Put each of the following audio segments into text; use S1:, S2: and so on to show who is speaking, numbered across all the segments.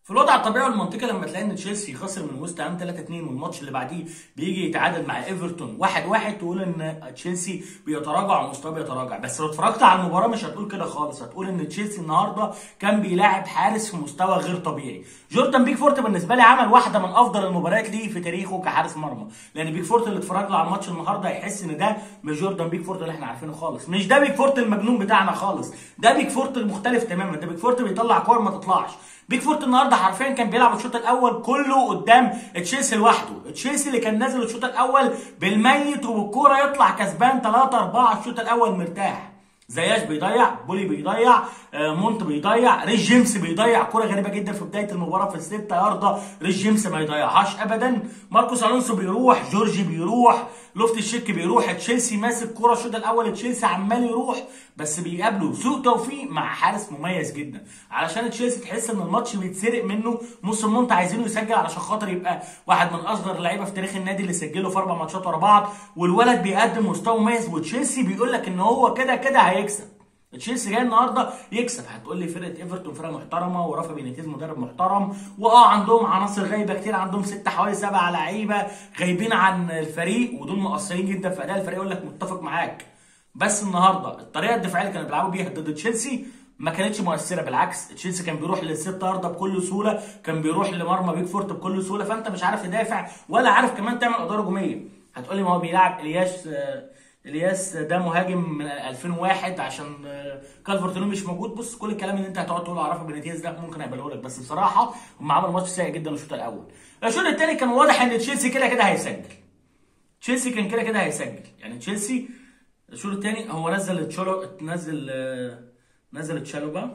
S1: في الوضع الطبيعي والمنطقي لما تلاقي ان تشيلسي خسر من ويست هام 3 2 والماتش اللي بعديه بيجي يتعادل مع ايفرتون 1 1 تقول ان تشيلسي بيتراجع ومستواه بيتراجع بس لو اتفرجت على المباراه مش هتقول كده خالص هتقول ان تشيلسي النهارده كان بيلاعب حارس في مستوى غير طبيعي جوردان بيكفورت بالنسبه لي عمل واحده من افضل المباريات ليه في تاريخه كحارس مرمى لان بيكفورت اللي اتفرج له على الماتش النهارده هيحس ان ده مش جوردان بيكفورت اللي احنا عارفينه خالص مش ده بيكفورت المجنون بتاعنا خالص ده بيكفورت المختلف تماما ده بيكفورت بيطلع كور ما تطلعش بيكفورت النهارده حرفيا كان بيلعب الشوط الاول كله قدام تشيلسي لوحده تشيلسي اللي كان نازل الشوط الاول بالميت وبالكوره يطلع كسبان 3 4 الشوط الاول مرتاح زياش بيضيع بولي بيضيع آه، مونت بيضيع ريس جيمس بيضيع كوره غريبه جدا في بدايه المباراه في الستة يارده ريس جيمس ما يضيعهاش ابدا ماركوس الونسو بيروح جورجي بيروح لوفت الشيك بيروح تشيلسي ماسك كوره الشوط الاول تشيلسي عمال يروح بس بيقابله سوء توفيق مع حارس مميز جدا علشان تشيلسي تحس ان الماتش بيتسرق منه موسم مونت عايزينه يسجل علشان خاطر يبقى واحد من اصغر اللعيبه في تاريخ النادي اللي سجله في اربع ماتشات ورا بعض والولد بيقدم مستوى مميز وتشيلسي بيقول لك ان هو كده كده هيكسب تشيلسي جاي النهارده يكسب هتقول لي فرقه ايفرتون فرقه محترمه ورافا بينيتيز مدرب محترم واه عندهم عناصر غايبه كتير عندهم ستة حوالي سبعة لعيبه غايبين عن الفريق ودول مقصرين جدا في اداء الفريق يقول لك متفق معاك بس النهارده الطريقه الدفاعيه اللي كانوا بيلعبوا بيها ضد تشيلسي ما كانتش مؤثره بالعكس تشيلسي كان بيروح للست ارضه بكل سهوله كان بيروح لمرمى بيكفورت بكل سهوله فانت مش عارف تدافع ولا عارف كمان تعمل ادوار هجوميه هتقول لي ما هو بيلعب الياس آه، الياس ده مهاجم من 2001 عشان آه، كالفرت لوين مش موجود بص كل الكلام اللي انت هتقعد تقوله على رافا بينيتيز ده ممكن اقبله لك بس بصراحه هم عملوا ماتش سيء جدا الشوط الاول الشوط الثاني كان واضح ان تشيلسي كده كده هيسجل تشيلسي كان كده كده هيسجل يعني تشيلسي الشوط الثاني هو نزل تشولو نزل آه، نزل تشالوبا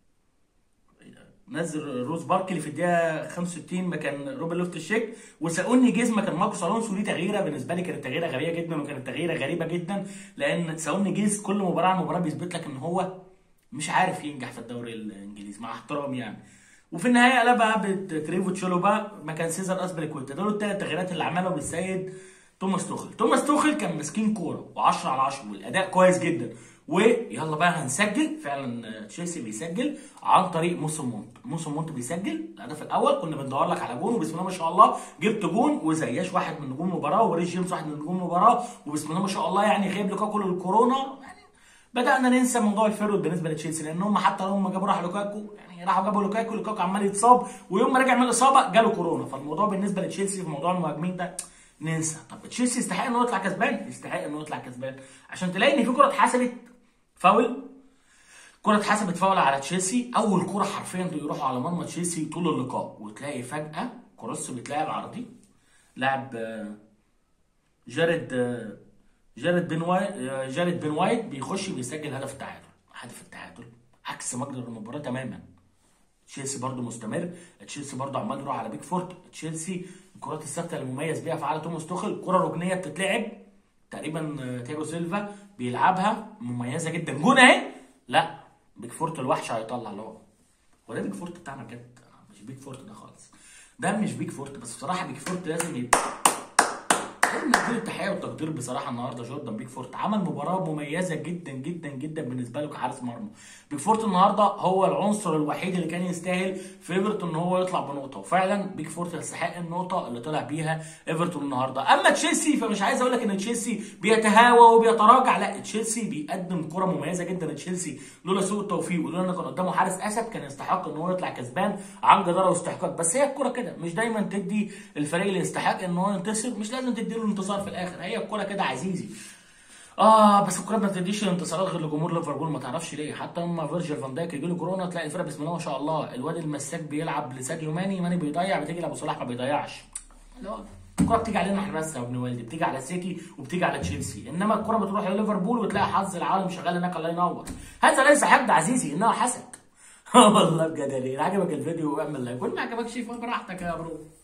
S1: نزل روز باركلي في الدقيقه 65 مكان روبن لوفت الشيك وساوني جيز مكان ماركوس الونسو دي تغييره بالنسبه لي كانت تغييره غبيه جدا وكانت تغييره غريبه جدا لان ساوني جيز كل مباراه عن مباراه بيثبت لك ان هو مش عارف ينجح في الدوري الانجليزي مع احترامي يعني وفي النهايه قلبها بتريفو تشولوبا مكان سيزر اسبليكويتا دول الثلاث تغييرات اللي عملهم السيد توماس توخل توماس توخل كان ماسكين كوره و10 على 10 والاداء كويس جدا ويلا بقى هنسجل فعلا تشيلسي بيسجل عن طريق موسم مونت موسم مونت بيسجل الهدف الاول كنا بندور لك على جون وبسم الله ما شاء الله جبت جون وزياش واحد من نجوم المباراه وريس جيمس واحد من نجوم المباراه وبسم الله ما شاء الله يعني غيب لوكاكو للكورونا يعني بدانا ننسى موضوع الفيرود بالنسبه لتشيلسي لان هم حتى لما جابوا راح لوكاكو يعني راحوا جابوا لوكاكو لوكاكو عمال يتصاب ويوم ما رجع من الاصابه جاله كورونا فالموضوع بالنسبه لتشيلسي في موضوع المهاجمين ده ننسى طب تشيلسي يستحق انه يطلع كسبان يستحق انه يطلع كسبان عشان تلاقي ان في كره اتحسبت فاول كرة اتحسبت فاول على تشيلسي اول كرة حرفيا بيروحوا على مرمى تشيلسي طول اللقاء وتلاقي فجأة كروس بيتلعب عرضي لاعب آه، جارد آه، جارد بن وايت آه، جارد بن وايت بيخش بيسجل هدف التعادل هدف التعادل عكس مجرى المباراة تماما تشيلسي برضو مستمر تشيلسي برضو عمال يروح على بيك فورت تشيلسي الكرات الثابته المميز بيها فعال توماس توخل كره ركنيه بتتلعب تقريبا آه، تياجو سيلفا بيلعبها مميزه جدا جون اهي لا بيك فورت الوحش هيطلع اللي هو هو ده بيك فورت بتاعنا بجد مش بيك فورت ده خالص ده مش بيك فورت بس بصراحه بيك فورت لازم يبقى لازم نديله التحيه والتقدير بصراحه النهارده جوردان بيكفورت عمل مباراه مميزه جدا جدا جدا بالنسبه له كحارس مرمى بيكفورت النهارده هو العنصر الوحيد اللي كان يستاهل في ايفرتون ان هو يطلع بنقطه وفعلا بيكفورت يستحق النقطه اللي طلع بيها ايفرتون النهارده اما تشيلسي فمش عايز اقول لك ان تشيلسي بيتهاوى وبيتراجع لا تشيلسي بيقدم كره مميزه جدا تشيلسي لولا سوء التوفيق ولولا ان كان قدامه حارس اسد كان يستحق ان هو يطلع كسبان عن جداره واستحقاق بس هي الكره كده مش دايما تدي الفريق اللي يستحق ان هو ينتصر مش لازم تدي له الانتصار في الاخر هي الكره كده عزيزي اه بس الكوره ما بتديش الانتصارات غير لجمهور ليفربول ما تعرفش ليه حتى اما فيرجيل فان دايك يجي له كورونا تلاقي الفرقه بسم الله ما شاء الله الواد المساك بيلعب لساديو ماني ماني بيضيع بتيجي لابو صلاح ما بيضيعش اللي هو الكوره بتيجي علينا احنا بس يا ابن والدي بتيجي على سيتي وبتيجي على تشيلسي انما الكوره بتروح لليفربول وتلاقي حظ العالم شغال هناك الله ينور هذا ليس حقد عزيزي انها حسد والله بجد ليه عجبك الفيديو اعمل لايك وما عجبكش براحتك يا برو